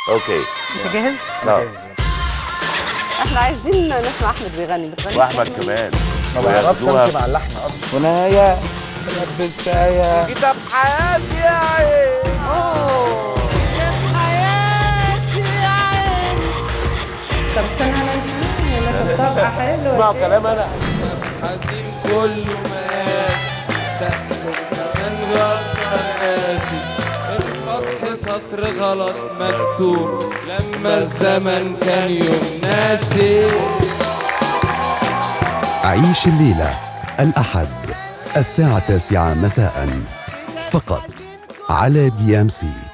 اوكي انت جاهز؟ لا احنا عايزين نسمع احمد بيغني بتغني واحمد كمان ما بعرفش وياخدوها امشي مع اللحن اصلا ونايا لبسايا كتاب حياتي يا عين اوه طب استنى انا مش عارفه ولا طبقه حلوه اسمعوا كلام انا حزين كله مقاس دقه كمان غطى قاسي الخط سطر غلط مكتوب لما الزمن كان يوم ناسي عيش الليلة الأحد الساعة التاسعة مساء فقط على دي ام سي